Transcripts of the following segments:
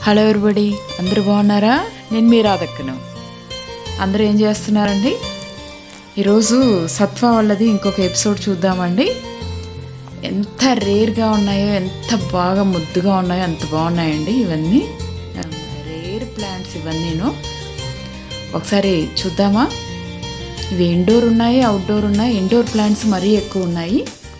Hello everybody అందరూ బాగున్నారా నేను మీ రాధక్కను అందరూ ఏం చేస్తున్నారండి ఈరోజు సత్వ వాళ్ళది ఇంకొక ఎపిసోడ్ చూద్దామండి ఎంత రేర్గా ఉన్నాయో ఎంత బాగా ముద్దుగా ఉన్నాయో అంత బాగున్నాయండి ఇవన్నీ రేర్ ప్లాంట్స్ ఇవన్నీను ఒకసారి చూద్దామా ఇవి ఇండోర్ ఉన్నాయి అవుట్డోర్ ఉన్నాయి ఇండోర్ ప్లాంట్స్ మరీ ఎక్కువ ఉన్నాయి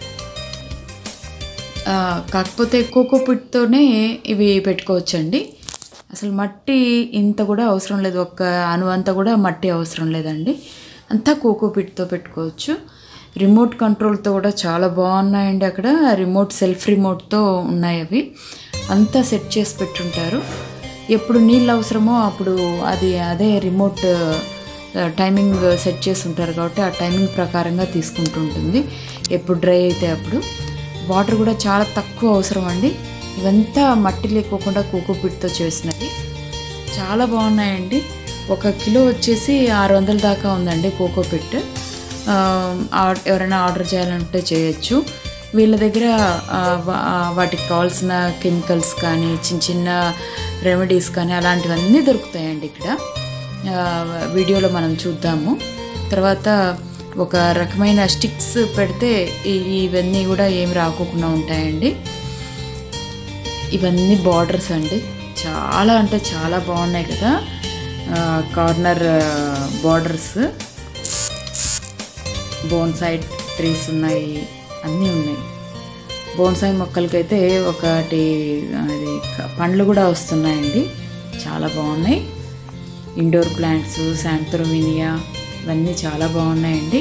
ఆ, కాకపోతే కోకో పిట్తోనే ఇవి పెట్టుకోవచ్చండి అసలు మట్టి ఇంత కూడా అవసరం లేదు ఒక్క అణువంతా కూడా మట్టి అవసరం లేదండి అంతా కోకో పిట్తో పెట్టుకోవచ్చు రిమోట్ కంట్రోల్తో కూడా చాలా బాగున్నాయండి అక్కడ రిమోట్ సెల్ఫ్ రిమోట్తో ఉన్నాయి అవి అంతా సెట్ చేసి పెట్టుంటారు ఎప్పుడు నీళ్ళు అవసరమో అప్పుడు అది అదే రిమోట్ ఆ, టైమింగ్ సెట్ చేసి ఉంటారు కాబట్టి ఆ టైమింగ్ ప్రకారంగా తీసుకుంటుంటుంది ఎప్పుడు డ్రై అయితే అప్పుడు వాటర్ కూడా చాలా తక్కువ అవసరం అండి ఇవంతా మట్టి లేకోకుండా కోకోపిట్తో చేసినవి చాలా బాగున్నాయండి ఒక కిలో వచ్చేసి ఆరు వందల దాకా ఉందండి కోకోపిట్ ఆ, ఆ- ఎవరైనా ఆర్డర్ చేయాలంటే చేయొచ్చు వీళ్ళ దగ్గర ఆ, వా- ఆ, వాటికి కావాల్సిన కెమికల్స్ కానీ చిన్న చిన్న రెమెడీస్ కానీ అలాంటివన్నీ దొరుకుతాయండి ఇక్కడ ఆ, వీడియోలో మనం చూద్దాము తర్వాత ఒక రకమైన స్టిక్స్ పెడితే ఈ- ఇవన్నీ కూడా ఏమి రాకోకుండా ఉంటాయండి ఇవన్నీ బార్డర్స్ అండి చాలా అంటే చాలా బాగున్నాయి కదా కార్నర్ బార్డర్స్ బోన్సాయి ట్రీస్ ఉన్నాయి అన్నీ ఉన్నాయి బోన్సాయి మొక్కలకైతే ఒకటి అది క- పండ్లు కూడా వస్తున్నాయండి చాలా బాగున్నాయి ఇండోర్ ప్లాంట్స్ శాంత్రోమినియా ఇవన్నీ చాలా బాగున్నాయండి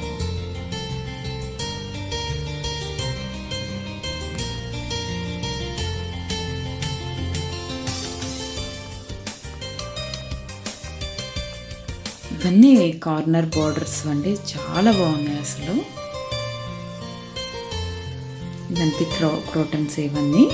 ఇవన్నీ కార్నర్ బార్డర్స్ అండి చాలా బాగున్నాయి అసలు ఇవంతా క్రో క్రోటన్స్ ఇవన్నీ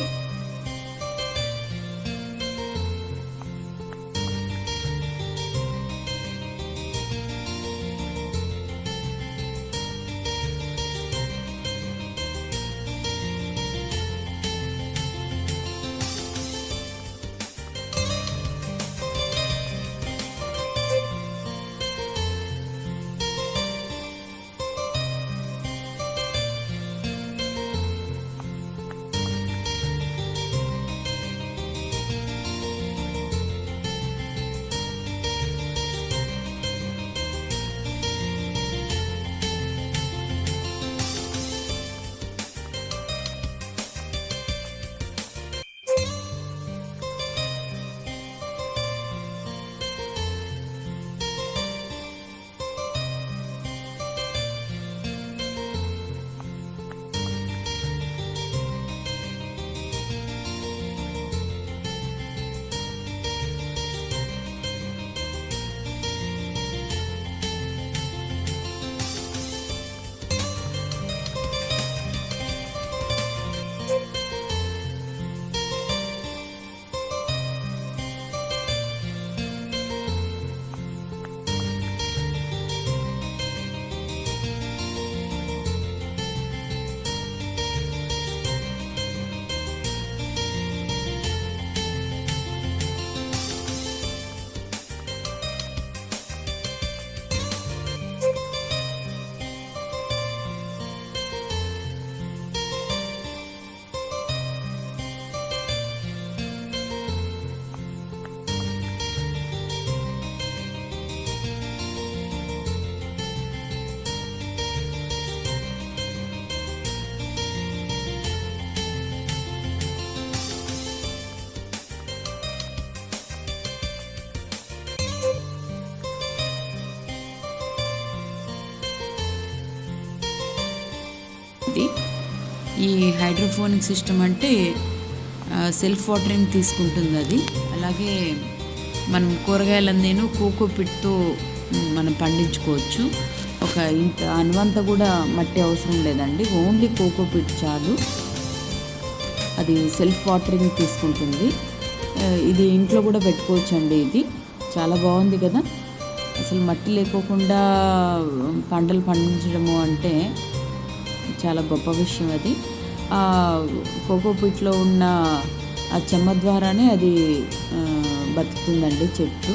ఇది ఈ హైడ్రోఫోనిక్ సిస్టమ్ అంటే ఆ, సెల్ఫ్ వాటరింగ్ తీసుకుంటుంది అది అలాగే మనం కూరగాయలన్నీ కోకో పిట్తో మ్, మనం పండించుకోవచ్చు ఒక ఇంత అనువంత కూడా మట్టి అవసరం లేదండి ఓన్లీ కోకో పిట్ చాలు అది సెల్ఫ్ వాటరింగ్ తీసుకుంటుంది ఆ, ఇది ఇంట్లో కూడా పెట్టుకోవచ్చు అండి ఇది చాలా బాగుంది కదా అసలు మట్టి లేకోకుండా పంటలు పండించడము అంటే చాలా గొప్ప విషయం అది ఆ కోకో పిట్లో ఉన్న ఆ చెమ్మ ద్వారానే అది ఆ, బతుకుతుందండి చెట్టు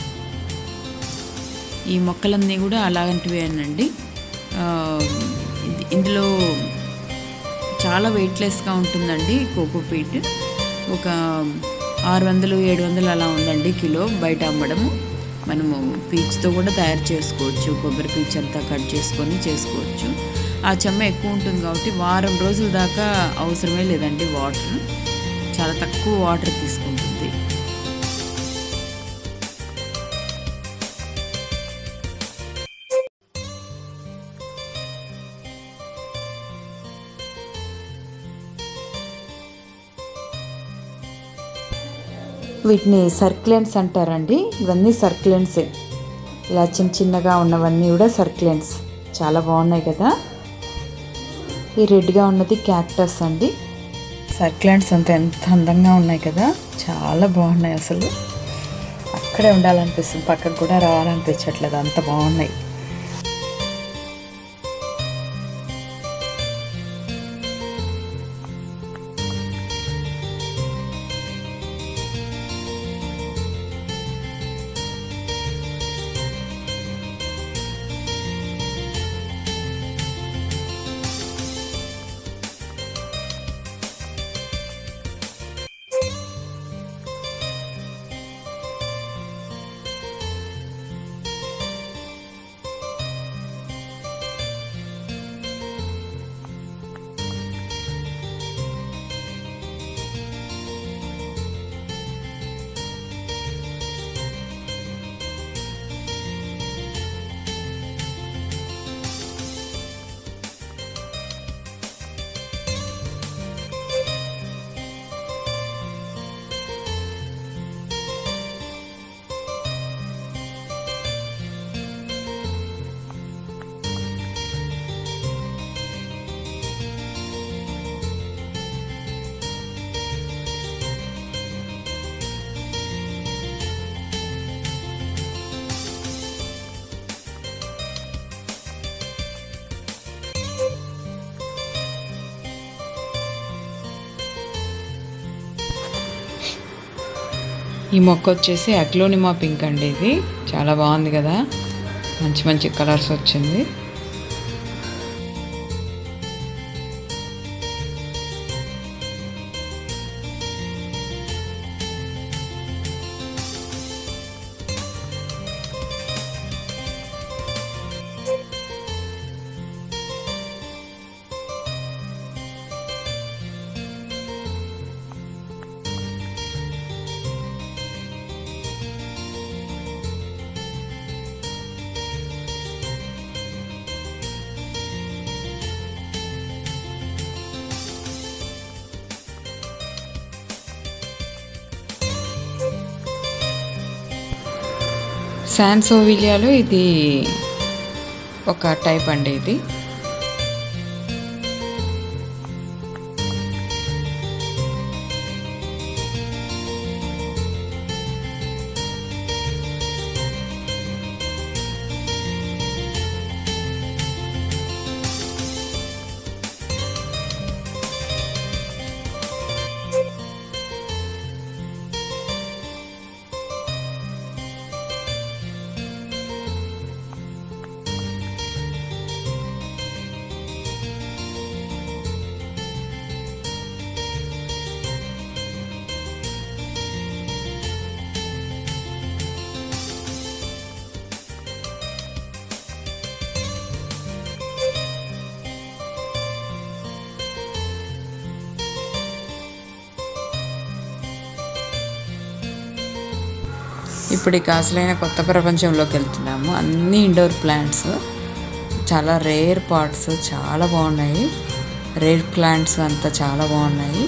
ఈ మొక్కలన్నీ కూడా అలాంటివేనండి ఆ, ఇది- ఇందులో చాలా వెయిట్లెస్గా ఉంటుందండి కోకోపీట్ ఒక ఆరు వందలు ఏడు వందలు అలా ఉందండి కిలో బయట అమ్మడము మనము పీచ్తో కూడా తయారు చేసుకోవచ్చు కొబ్బరి పీచ్ అంతా కట్ చేసుకొని చేసుకోవచ్చు ఆ చెమ్మ ఎక్కువ ఉంటుంది కాబట్టి వారం రోజుల దాకా అవసరమే లేదండి వాటర్ చాలా తక్కువ వాటర్ తీసుకుంటుంది వీటిని సర్క్లెంట్స్ అంటారండి ఇవన్నీ సర్క్లెంట్సే ఇలా చిన్న చిన్నగా ఉన్నవన్నీ కూడా సర్క్లెంట్స్ చాలా బాగున్నాయి కదా ఈ రెడ్గా ఉన్నది క్యాక్టస్ అండి సర్క్లెంట్స్ అంత ఎంత అందంగా ఉన్నాయి కదా చాలా బాగున్నాయి అసలు అక్కడే ఉండాలనిపిస్తుంది పక్కకు కూడా రావాలనిపించట్లేదు అంత బాగున్నాయి ఈ మొక్క వచ్చేసి అగ్లోనిమా పింక్ అండి ఇది చాలా బాగుంది కదా మంచి మంచి కలర్స్ వచ్చింది శాన్సోవిలియాలో ఇది ఒక టైప్ అండి ఇది ఇప్పుడు ఇక అసలైన కొత్త ప్రపంచంలోకి వెళ్తున్నాము అన్ని ఇండోర్ ప్లాంట్స్ చాలా రేర్ పార్ట్స్ చాలా బాగున్నాయి రేర్ ప్లాంట్స్ అంతా చాలా బాగున్నాయి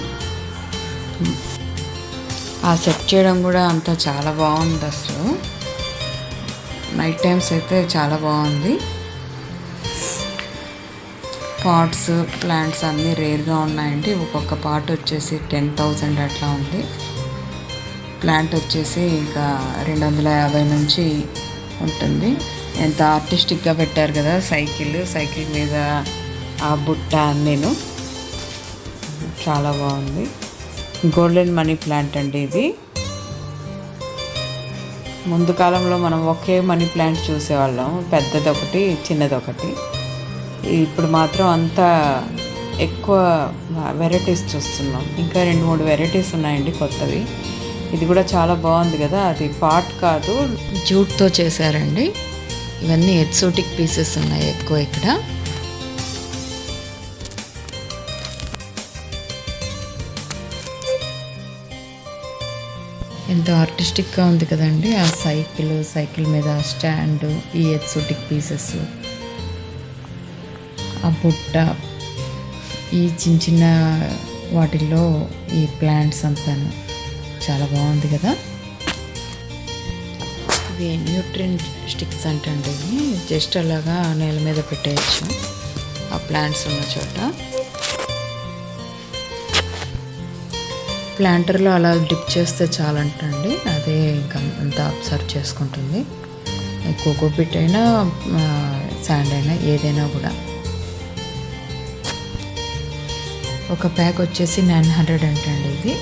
ఆ సెట్ చేయడం కూడా అంతా చాలా బాగుంది అసలు నైట్ టైమ్స్ అయితే చాలా బాగుంది పాట్స్ ప్లాంట్స్ అన్నీ రేర్గా ఉన్నాయండి ఒక్కొక్క పాట్ వచ్చేసి టెన్ థౌజండ్ అట్లా ఉంది ప్లాంట్ వచ్చేసి ఇంకా రెండు వందల యాభై నుంచి ఉంటుంది ఎంత ఆర్టిస్టిక్గా పెట్టారు కదా సైకిల్ సైకిల్ మీద ఆ బుట్ట నేను చాలా బాగుంది గోల్డెన్ మనీ ప్లాంట్ అండి ఇది ముందు కాలంలో మనం ఒకే మనీ ప్లాంట్ చూసేవాళ్ళం పెద్దది ఒకటి చిన్నది ఒకటి ఇప్పుడు మాత్రం అంతా ఎక్కువ వెరైటీస్ చూస్తున్నాం ఇంకా రెండు మూడు వెరైటీస్ ఉన్నాయండి కొత్తవి ఇది కూడా చాలా బాగుంది కదా అది పాట్ కాదు జూట్తో చేశారండి ఇవన్నీ ఎక్సోటిక్ పీసెస్ ఉన్నాయి ఎక్కువ ఇక్కడ ఎంతో ఆర్టిస్టిక్గా ఉంది కదండి ఆ సైకిల్ సైకిల్ మీద స్టాండ్ ఈ ఎక్సోటిక్ పీసెస్ ఆ బుట్ట ఈ చిన్న చిన్న వాటిల్లో ఈ ప్లాంట్స్ అంతా చాలా బాగుంది కదా ఇవి న్యూట్రిన్ స్టిక్స్ అంటండి ఇవి జస్ట్ అలాగా నేల మీద పెట్టేయచ్చు ఆ ప్లాంట్స్ ఉన్న చోట ప్లాంటర్లో అలా డిప్ చేస్తే చాలంటండి అదే ఇంకా అంతా అబ్జర్వ్ చేసుకుంటుంది కోకోపిట్ అయినా శాండ్ అయినా ఏదైనా కూడా ఒక ప్యాక్ వచ్చేసి నైన్ హండ్రెడ్ అంటండి ఇది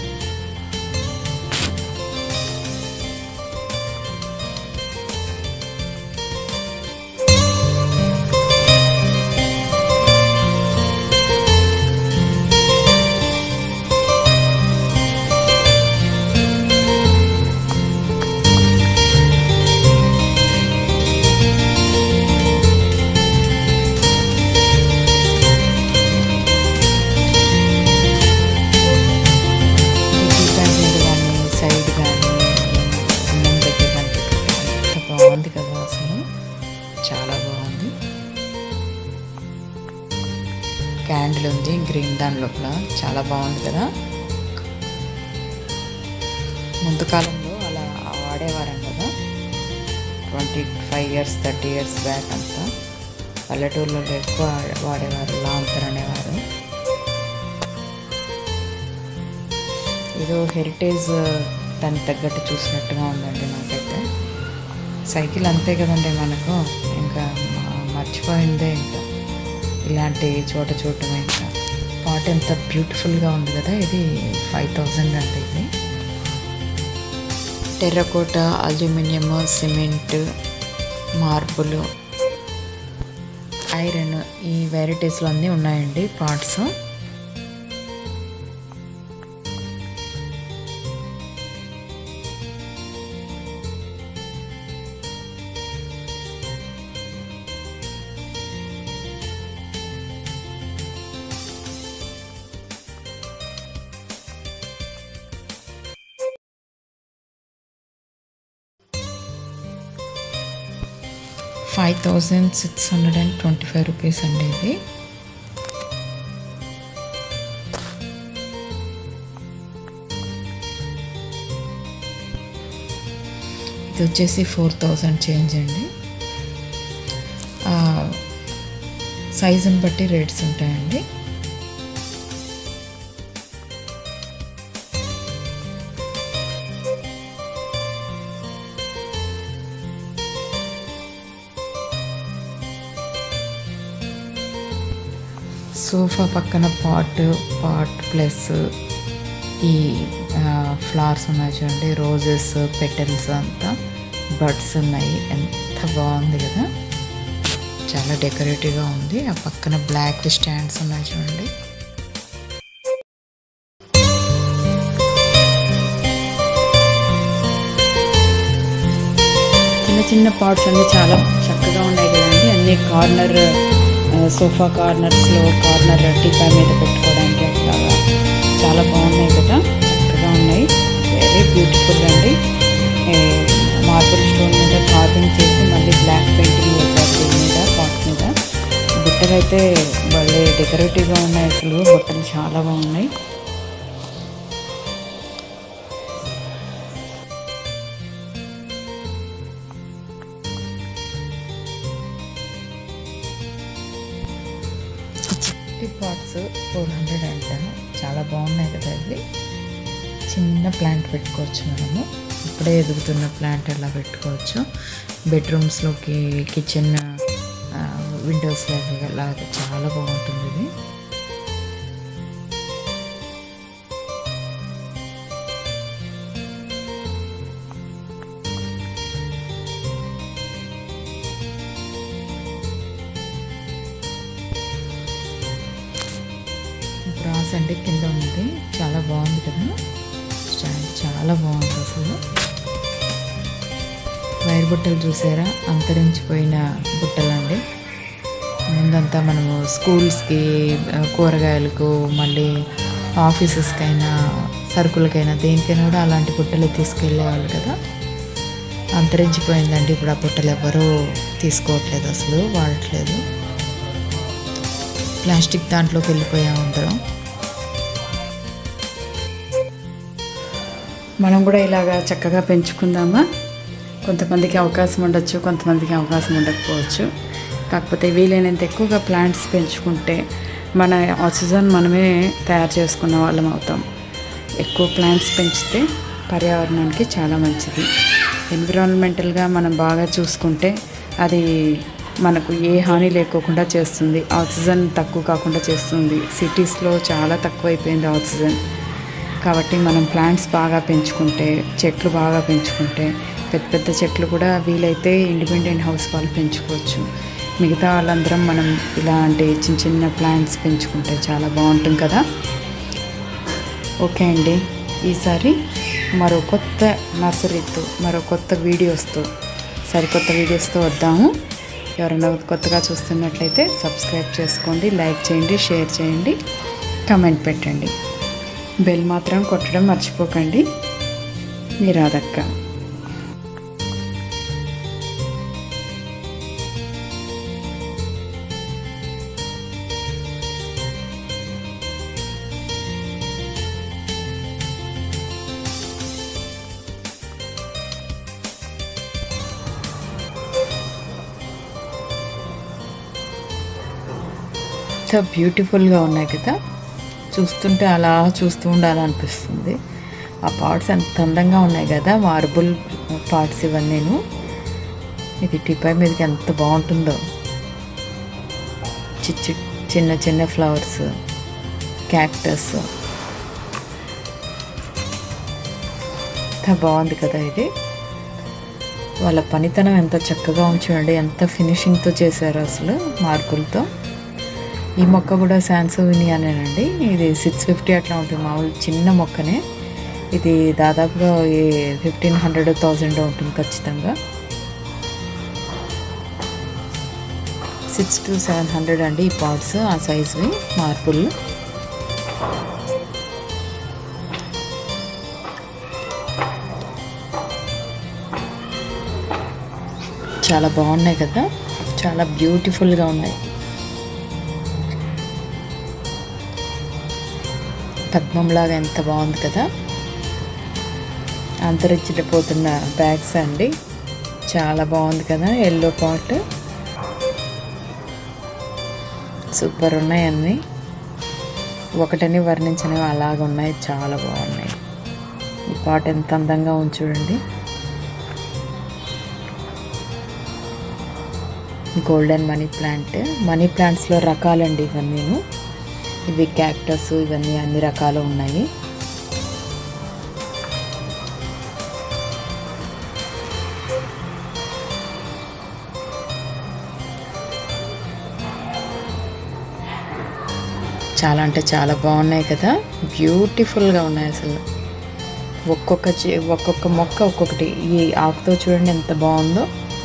కీప్యాడ్ మీద కానీ సైడ్ కానీ అన్నం దగ్గర కానీ పెట్టుకుంటే ఎంత బాగుంది కదా అసలు చాలా బాగుంది క్యాండిల్ ఉంది గ్రీన్ దాని లోపల చాలా బాగుంది కదా ముందు కాలంలో అలా వాడేవారం కదా twenty five years thirty years back అంతా పల్లెటూర్లలో ఎక్కువ వాడేవారు లాంతర్ అనేవారు ఏదో హెరిటేజ్ దానికి తగ్గట్టు చూసినట్టుగా ఉందండి నాకైతే సైకిల్ అంతే కదండి మనకు ఇంకా మ- మర్చిపోయిందే ఇంకా ఇలాంటి చోట చూడటమే ఇంకా పాట్ ఎంత బ్యూటిఫుల్గా ఉంది కదా ఇది ఫైవ్ థౌజండ్ అంటే ఇది terracotta aluminium cement marble iron ఈ వెరైటీస్లో అన్నీ ఉన్నాయండి parts five thousand six hundred and twenty five rupees అండి ఇది ఇది వచ్చేసి ఫోర్ థౌజండ్ చేంజ్ అండి సైజుని బట్టి రేట్స్ ఉంటాయండి సోఫా పక్కన పాట్ పాట్ ప్లస్ ఈ ఫ్లవర్స్ ఉన్నాయి చూడండి రోజెస్ పెటల్స్ అంతా బడ్స్ ఉన్నాయి ఎంత బాగుంది కదా చాలా డెకరేటివ్గా ఉంది ఆ పక్కన బ్లాక్ స్టాండ్స్ ఉన్నాయి చూడండి చిన్న చిన్న పాట్స్ అన్ని చాలా చక్కగా ఉన్నాయి కదండి అన్ని కార్నర్ సోఫా కార్నర్స్లో కార్నర్ టీపా మీద పెట్టుకోవడానికి అట్లాగా చాలా బాగున్నాయి కదా చక్కగా ఉన్నాయి వెరీ బ్యూటిఫుల్ అండి మార్బుల్ స్టోన్ మీద కార్వింగ్ చేసి మళ్ళీ బ్లాక్ పెయింటింగ్ వేశారు దీని మీద పాట్ మీద బుట్టలు అయితే భలే డెకరేటివ్గా ఉన్నాయి అసలు బుట్టలు చాలా బాగున్నాయి చిట్టి పాట్స్ ఫోర్ హండ్రెడ్ అంటాను చాలా బాగున్నాయి కదా ఇవి చిన్న ప్లాంట్ పెట్టుకోవచ్చు మనము ఇప్పుడే ఎదుగుతున్న ప్లాంట్ ఎలా పెట్టుకోవచ్చు బెడ్రూమ్స్లోకి కిచెన్ విండోస్ లాగా చాలా బాగుంటుంది ఇది అండి కింద ఉంది చాలా బాగుంది కదా స్టాండ్ చాలా బాగుంది అసలు వైర్ బుట్టలు చూసారా అంతరించిపోయిన బుట్టలు అండి ముందంతా మనము స్కూల్స్కి ఆ, కూరగాయలకు మళ్ళీ ఆఫీసెస్కైనా సరుకులకైనా దేనికైనా కూడా అలాంటి బుట్టలు తీసుకెళ్ళేవాళ్ళు కదా అంతరించిపోయిందండి ఇప్పుడు ఆ బుట్టలు ఎవరూ తీసుకోవట్లేదు అసలు వాడట్లేదు ప్లాస్టిక్ దాంట్లోకి వెళ్ళిపోయాం అందరం మనం కూడా ఇలాగా చక్కగా పెంచుకుందామా కొంతమందికి అవకాశం ఉండొచ్చు కొంతమందికి అవకాశం ఉండకపోవచ్చు కాకపోతే వీలైనంత ఎక్కువగా ప్లాంట్స్ పెంచుకుంటే మన ఆక్సిజన్ మనమే తయారు చేసుకున్న వాళ్ళం అవుతాం ఎక్కువ ప్లాంట్స్ పెంచితే పర్యావరణానికి చాలా మంచిది ఎన్విరాన్మెంటల్గా మనం బాగా చూసుకుంటే అది మనకు ఏ హాని లేకోకుండా చేస్తుంది ఆక్సిజన్ తక్కువ కాకుండా చేస్తుంది సిటీస్లో చాలా తక్కువైపోయింది ఆక్సిజన్ కాబట్టి మనం ప్లాంట్స్ బాగా పెంచుకుంటే చెట్లు బాగా పెంచుకుంటే పెద్ద పెద్ద చెట్లు కూడా వీలైతే ఇండిపెండెంట్ హౌస్ వాళ్ళు పెంచుకోవచ్చు మిగతా వాళ్ళందరం మనం ఇలాంటి చిన్న చిన్న ప్లాంట్స్ పెంచుకుంటే చాలా బాగుంటుంది కదా ఓకే అండి ఈసారి మరో కొత్త నర్సరీతో మరో కొత్త వీడియోస్తో సరికొత్త వీడియోస్తో వద్దాము ఎవరైనా కొత్తగా చూస్తున్నట్లయితే సబ్స్క్రైబ్ చేసుకోండి లైక్ చేయండి షేర్ చేయండి కమెంట్ పెట్టండి బెల్ మాత్రం కొట్టడం మర్చిపోకండి మీ రాధక్క ఎంత బ్యూటిఫుల్గా ఉన్నాయి కదా చూస్తుంటే అలా చూస్తూ ఉండాలనిపిస్తుంది ఆ పార్ట్స్ ఎంత అందంగా ఉన్నాయి కదా మార్బుల్ పార్ట్స్ ఇవన్నీను ఇది టిపై మీదకి ఎంత బాగుంటుందో చిచ్చి చిన్న చిన్న ఫ్లవర్స్ క్యాక్టస్ ఎంత బాగుంది కదా ఇది వాళ్ళ పనితనం ఎంత చక్కగా ఉంచండి ఎంత ఫినిషింగ్తో చేశారు అసలు మార్కులతో ఈ మొక్క కూడా శాన్సోవిని అనేనండి ఇది సిక్స్ ఫిఫ్టీ అట్లా ఉంటుంది మామూలు చిన్న మొక్కనే ఇది దాదాపుగా ఫిఫ్టీన్ హండ్రెడ్ థౌజండ్ ఉంటుంది ఖచ్చితంగా సిక్స్ టు సెవెన్ హండ్రెడ్ అండి ఈ పాట్స్ ఆ సైజ్వి మార్పులు చాలా బాగున్నాయి కదా చాలా బ్యూటిఫుల్గా ఉన్నాయి పద్మంలాగా ఎంత బాగుంది కదా అంతరించిపోతున్న బ్యాగ్స్ అండి చాలా బాగుంది కదా ఎల్లో పాట్ సూపర్ ఉన్నాయి అన్నీ ఒకటని వర్ణించినవి అలాగ ఉన్నాయి చాలా బాగున్నాయి ఈ పాట్ ఎంత అందంగా ఉంది చూడండి గోల్డెన్ మనీ ప్లాంట్ మనీ ప్లాంట్స్లో రకాలండి ఇవన్నీను ఇవి క్యాక్టస్ ఇవన్నీ అన్ని రకాలు ఉన్నాయి చాలా అంటే చాలా బాగున్నాయి కదా బ్యూటిఫుల్గా ఉన్నాయి అసలు ఒక్కొక్క చె- ఒక్కొక్క మొక్క ఒక్కొక్కటి ఈ ఆకుతో చూడండి ఎంత బాగుందో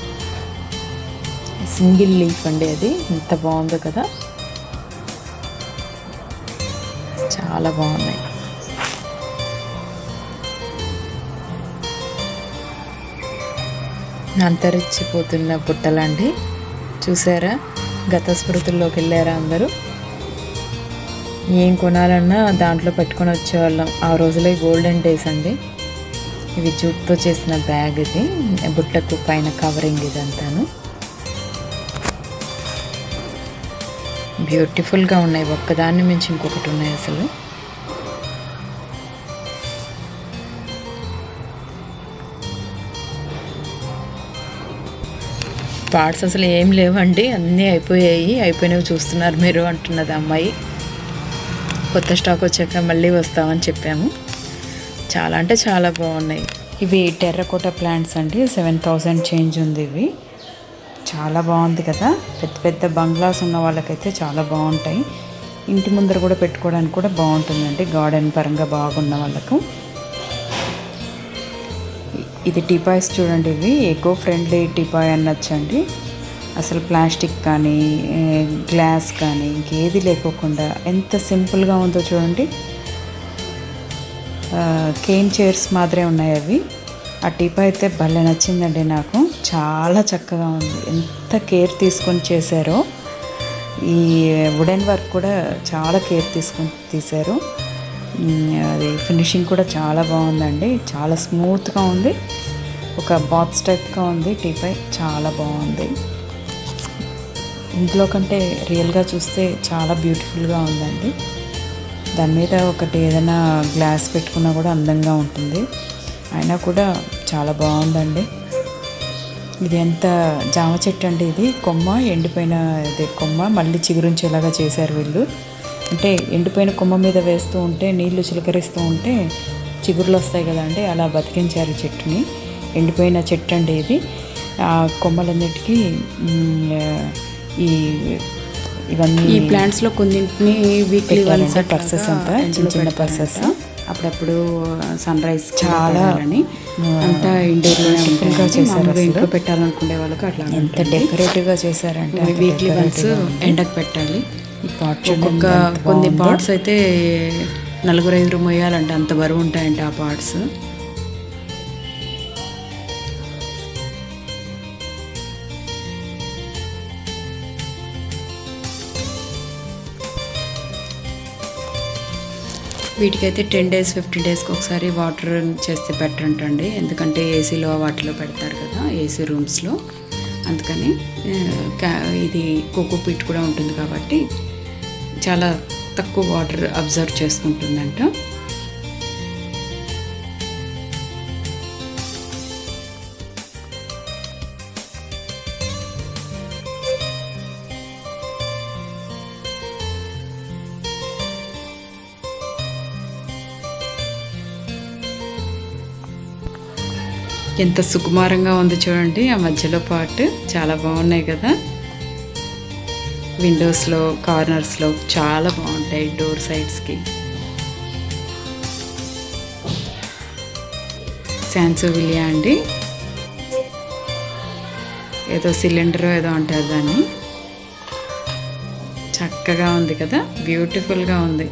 సింగిల్ లీఫ్ అండి అది ఎంత బాగుందో కదా చాలా బాగున్నాయి అంతరించిపోతున్న బుట్టలండి చూసారా గత స్మృతుల్లోకి వెళ్ళారా అందరూ ఏం కొనాలన్నా దాంట్లో పెట్టుకొని వచ్చేవాళ్ళం ఆ రోజులే గోల్డెన్ డేస్ అండి ఇవి జూట్తో చేసిన బ్యాగ్ ఇది బుట్టకు పైన కవరింగ్ ఇదంతాను బ్యూటిఫుల్గా ఉన్నాయి ఒక్కదాన్ని మించి ఇంకొకటి ఉన్నాయి అసలు పార్ట్స్ అసలు ఏం లేవండి అన్నీ అయిపోయాయి అయిపోయినవి చూస్తున్నారు మీరు అంటున్నది అమ్మాయి కొత్త స్టాక్ వచ్చాక మళ్ళీ వస్తామని చెప్పాము చాలా అంటే చాలా బాగున్నాయి ఇవి టెర్రకోట ప్లాంట్స్ అండి సెవెన్ థౌజండ్ చేంజ్ ఉంది ఇవి చాలా బాగుంది కదా పెద్ద పెద్ద బంగ్లాస్ ఉన్న వాళ్ళకైతే చాలా బాగుంటాయి ఇంటి ముందర కూడా పెట్టుకోవడానికి కూడా బాగుంటుందండి గార్డెన్ పరంగా బాగున్న వాళ్ళకు ఇది టీపాయ్స్ చూడండి ఇవి ఎకో ఫ్రెండ్లీ టీపాయ్ అనొచ్చండి అసలు ప్లాస్టిక్ కానీ ఏ, గ్లాస్ కానీ ఇంకేది లేకోకుండా ఎంత సింపుల్గా ఉందో చూడండి ఆ, కేన్ చైర్స్ మాదిరే ఉన్నాయి అవి ఆ టీపా అయితే భలే నచ్చిందండి నాకు చాలా చక్కగా ఉంది ఎంత కేర్ తీసుకొని చేశారో ఈ వుడెన్ వర్క్ కూడా చాలా కేర్ తీసుకొని తీశారు ఉమ్, అది ఫినిషింగ్ కూడా చాలా బాగుందండి చాలా స్మూత్గా ఉంది ఒక బాక్స్ టైప్గా ఉంది టీపై చాలా బాగుంది ఇంట్లో కంటే రియల్గా చూస్తే చాలా బ్యూటిఫుల్గా ఉందండి దాని మీద ఒకటి ఏదైనా గ్లాస్ పెట్టుకున్నా కూడా అందంగా ఉంటుంది అయినా కూడా చాలా బాగుందండి ఇది ఎంత జామ చెట్టు అండి ఇది కొమ్మ ఎండిపోయిన ఇది కొమ్మ మళ్ళీ చిగురించేలాగా చేశారు వీళ్ళు అంటే ఎండిపోయిన కొమ్మ మీద వేస్తూ ఉంటే నీళ్లు చిలకరిస్తూ ఉంటే చిగురులు వస్తాయి కదండి అలా బతికించారు ఈ చెట్టుని ఎండిపోయిన చెట్టు అండి ఇది ఆ కొమ్మలన్నిటికీ మ్, ఈ ఇవన్నీ ఈ ప్లాంట్స్ లో కొన్నింటిని వీక్లీ వన్స్ పెట్టారండి పర్సెస్ అంతా చిన్న చిన్న పర్సెస్ అప్పుడప్పుడు సన్ రైజ్ చాలా, చాలా అంతా ఇండోర్ beautiful గా చేశారు అసలు. ఇంట్లో పెట్టాలనుకునే వాళ్ళకి అట్లా ఎంత డెకరేటివ్గా చేశారంటే అంత వీక్లీ వన్స్ decorative గా ఉంది. ఎండకు పెట్టాలి ఈ pot చూడండి ఒక్కొక్క ఎంత కొన్ని బాగుందో. పాట్స్ అయితే నలుగురు ఐదుగురు మొయ్యాలంటే అంత బరువు ఉంటాయంటే ఆ పాట్స్ వీటికైతే టెన్ డేస్ ఫిఫ్టీన్ డేస్కి ఒకసారి వాటర్ చేస్తే బెటర్ అంటండి ఎందుకంటే ఏసీలో వాటిలో పెడతారు కదా ఏసీ రూమ్స్లో అందుకని ఆ, కా- ఇది కోకో పీట్ కూడా ఉంటుంది కాబట్టి చాలా తక్కువ వాటర్ అబ్జర్వ్ చేసుకుంటుందంట ఎంత సుకుమారంగా ఉంది చూడండి ఆ మధ్యలో పార్ట్ చాలా బాగున్నాయి కదా విండోస్లో కార్నర్స్లో చాలా బాగుంటాయి డోర్ సైడ్స్కి శాన్సోవిలియా అండి ఏదో సిలిండర్ ఏదో అంటారు దాన్ని చక్కగా ఉంది కదా బ్యూటిఫుల్గా ఉంది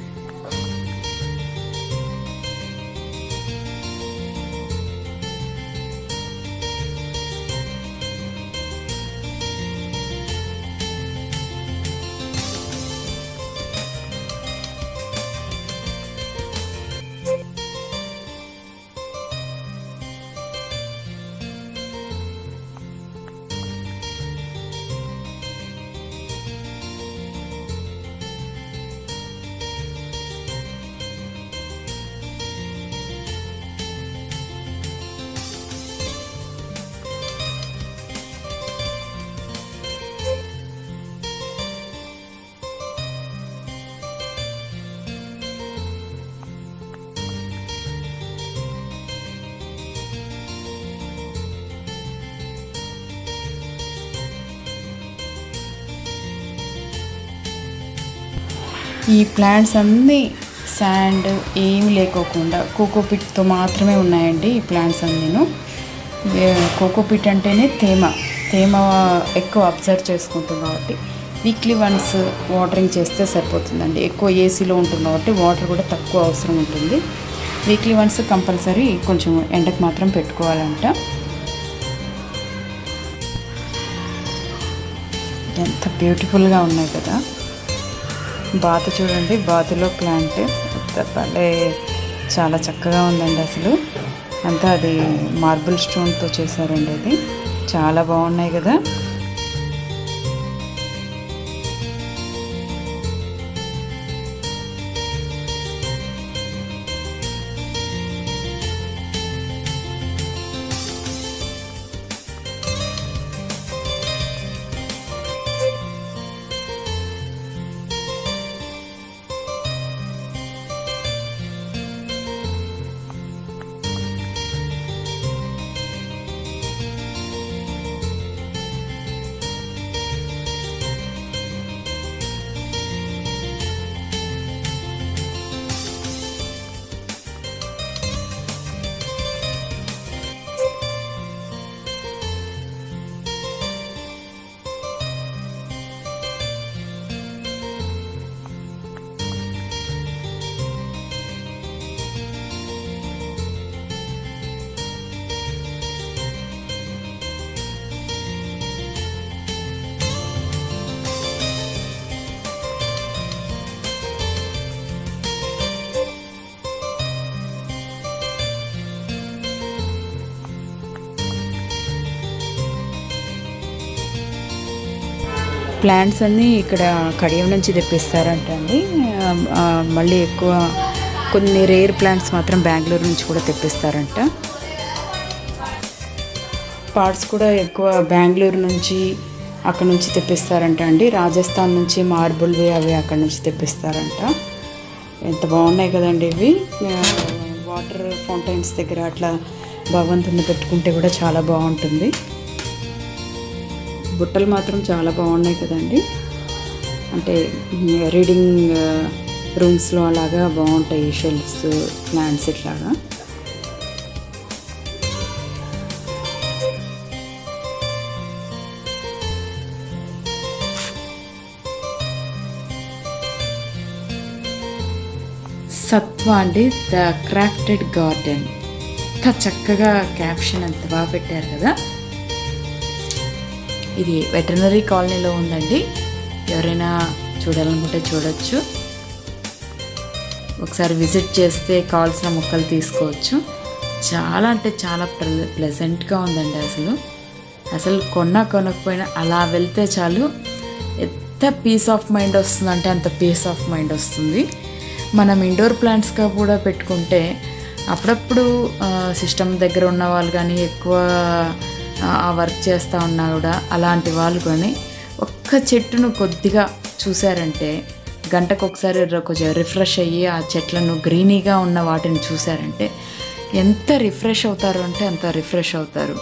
ఈ ప్లాంట్స్ అన్నీ శాండ్ ఏమి లేకోకుండా కోకోపిట్తో మాత్రమే ఉన్నాయండి ఈ ప్లాంట్స్ అన్నీను కోకోపిట్ అంటేనే తేమ తేమ ఎక్కువ అబ్జర్వ్ చేసుకుంటుంది కాబట్టి వీక్లీ వన్స్ వాటరింగ్ చేస్తే సరిపోతుందండి ఎక్కువ ఏసీలో ఉంటుంది కాబట్టి వాటర్ కూడా తక్కువ అవసరం ఉంటుంది వీక్లీ వన్స్ కంపల్సరీ కొంచెం ఎండకు మాత్రం పెట్టుకోవాలంట ఎంత బ్యూటిఫుల్గా ఉన్నాయి కదా బాతు చూడండి బాతులో ప్లాంట్ భలే చాలా చక్కగా ఉందండి అసలు అంతా అది మార్బుల్ స్టోన్తో చేశారండి అది చాలా బాగున్నాయి కదా ప్లాంట్స్ అన్నీ ఇక్కడ కడియం నుంచి తెప్పిస్తారంట అండి ఆ, ఆ, మళ్ళీ ఎక్కువ కొన్ని రేర్ ప్లాంట్స్ మాత్రం బెంగళూరు నుంచి కూడా తెప్పిస్తారంట పార్ట్స్ కూడా ఎక్కువ బెంగళూరు నుంచి అక్కడ నుంచి తెప్పిస్తారంట అండి రాజస్థాన్ నుంచి మార్బుల్వి అవి అక్కడ నుంచి తెప్పిస్తారంట ఎంత బాగున్నాయి కదండి ఇవి ఆ, వాటర్ ఫౌంటైన్స్ దగ్గర అట్లా భగవంతుని పెట్టుకుంటే కూడా చాలా బాగుంటుంది బుట్టలు మాత్రం చాలా బాగున్నాయి కదండి అంటే రీడింగ్ రూమ్స్లో అలాగా బాగుంటాయి షెల్ఫ్స్ ప్లాంట్స్ ఇట్లాగా సత్వ అండి ద క్రాఫ్టెడ్ గార్డెన్ ఎంత చక్కగా క్యాప్షన్ ఎంత బాగా పెట్టారు కదా ఇది వెటర్నరీ కాలనీలో ఉందండి ఎవరైనా చూడాలనుకుంటే చూడొచ్చు ఒకసారి విజిట్ చేస్తే కావాల్సిన మొక్కలు తీసుకోవచ్చు చాలా అంటే చాలా ప్రె ప్లెజెంట్గా ఉందండి అసలు అసలు కొన్నా కొనకపోయినా అలా వెళ్తే చాలు ఎంత పీస్ ఆఫ్ మైండ్ వస్తుందంటే అంత పీస్ ఆఫ్ మైండ్ వస్తుంది మనం ఇండోర్ ప్లాంట్స్గా కూడా పెట్టుకుంటే అప్పుడప్పుడు సిస్టమ్ దగ్గర ఉన్న వాళ్ళు కానీ ఎక్కువ ఆ వర్క్ చేస్తూ ఉన్నా కూడా అలాంటి వాళ్ళు కానీ ఒక్క చెట్టును కొద్దిగా చూశారంటే గంటకు ఒకసారి ర- కొంచెం రిఫ్రెష్ అయ్యి ఆ చెట్లను గ్రీనీగా ఉన్న వాటిని చూశారంటే ఎంత రిఫ్రెష్ అవుతారు అంటే అంత రిఫ్రెష్ అవుతారు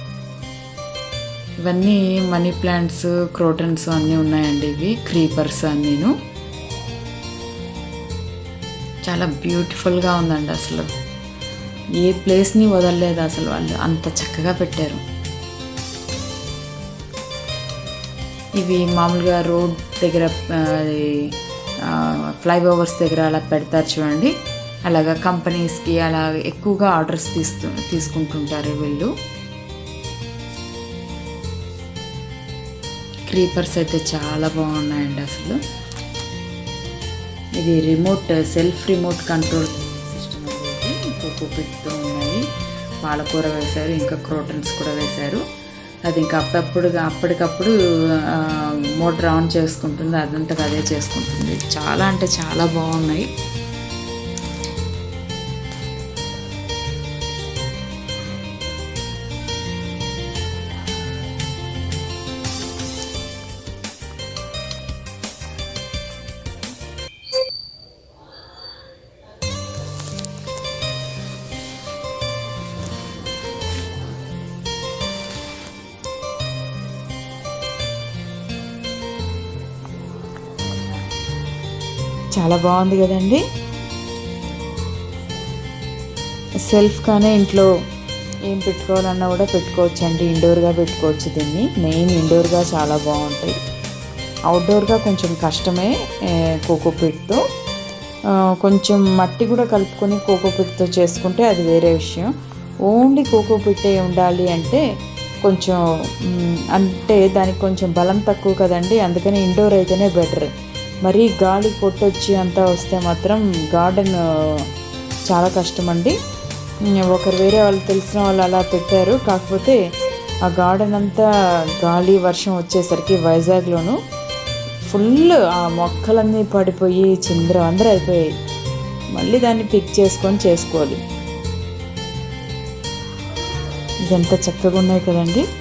ఇవన్నీ మనీ ప్లాంట్స్ క్రోటన్స్ అన్నీ ఉన్నాయండి ఇవి క్రీపర్స్ అన్నీను చాలా బ్యూటిఫుల్గా ఉందండి అసలు ఏ ప్లేస్ని వదలలేదు అసలు వాళ్ళు అంత చక్కగా పెట్టారు ఇవి మామూలుగా రోడ్ దగ్గర ఆ, అది, ఆ, ఫ్లైఓవర్స్ దగ్గర అలా పెడతారు చూడండి అలాగా కంపెనీస్కి అలా ఎక్కువగా ఆర్డర్స్ తీస్తూ తీసుకుంటుంటారు వీళ్ళు క్రీపర్స్ అయితే చాలా బాగున్నాయండి అసలు ఇది remote self remote control system అనేది కోకో పిట్తో ఉన్నాయి పాలకూర వేశారు ఇంకా క్రోటన్స్ కూడా వేశారు అది ఇంకా అప్పుడప్పుడు అప్పటికప్పుడు ఆ, మోటార్ ఆన్ చేసుకుంటుంది అదంతగా అదే చేసుకుంటుంది చాలా అంటే చాలా బాగున్నాయి చాలా బాగుంది కదండి సెల్ఫ్గానే ఇంట్లో ఏం పెట్టుకోవాలన్నా కూడా పెట్టుకోవచ్చు అండి ఇండోర్గా పెట్టుకోవచ్చు దీన్ని మెయిన్ ఇండోర్గా చాలా బాగుంటాయి అవుట్డోర్గా కొంచెం కష్టమే కోకోపీట్తో కొంచెం మట్టి కూడా కలుపుకొని కోకోపీట్తో చేసుకుంటే అది వేరే విషయం ఓన్లీ కోకోపీటే ఉండాలి అంటే కొంచెం మ్, అంటే దానికి కొంచెం బలం తక్కువ కదండి అందుకని ఇండోర్ అయితేనే బెటర్ మరీ గాలి కొట్టొచ్చి అంతా వస్తే మాత్రం గార్డెన్ చాలా కష్టం అండి ఉమ్, ఒకరు వేరే వాళ్ళు తెలిసిన వాళ్ళు అలా పెట్టారు కాకపోతే ఆ గార్డెన్ అంతా గాలి వర్షం వచ్చేసరికి వైజాగ్లోను ఫుల్ ఆ మొక్కలన్నీ పడిపోయి చిందరం అందరూ అయిపోయాయి మళ్ళీ దాన్ని పిక్ చేసుకొని చేసుకోవాలి ఇదంతా చక్కగా ఉన్నాయి కదండి